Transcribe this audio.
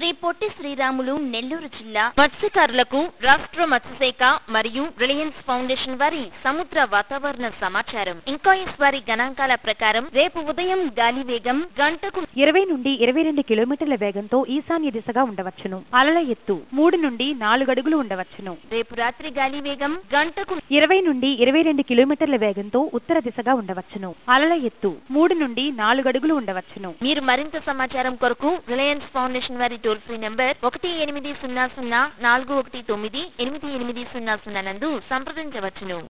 శ్రీ పొట్టి శ్రీరాములు నెల్లూరు జిల్లా మత్స్యకారులకు రాష్ట్ర మత్స్యశాఖ మరియు రిలయన్స్ ఫౌండేషన్ వారి సముద్ర వాతావరణ సమాచారం ఇంకాయిస్ వారి గణాంకాల ప్రకారం రేపు ఉదయం గాలి వేగం గంటకు ఇరవై నుండి ఇరవై రెండు కిలోమీటర్ల వేగంతో ఈశాన్య దిశగా ఉండవచ్చును అలల ఎత్తు మూడు నుండి నాలుగు అడుగులు ఉండవచ్చును రేపు రాత్రి గాలి వేగం గంటకు ఇరవై నుండి ఇరవై రెండు కిలోమీటర్ల వేగంతో ఉత్తర దిశగా ఉండవచ్చును అలల ఎత్తు మూడు నుండి నాలుగు అడుగులు ఉండవచ్చును మీరు మరింత సమాచారం కొరకు రిలయన్స్ ఫౌండేషన్ వారి టోల్ ఫ్రీ నంబర్ ఒకటి ఎనిమిది సున్నా సున్నా నాలుగు ఒకటి తొమ్మిది ఎనిమిది ఎనిమిది సున్నా సున్నా నందు సంప్రదించవచ్చును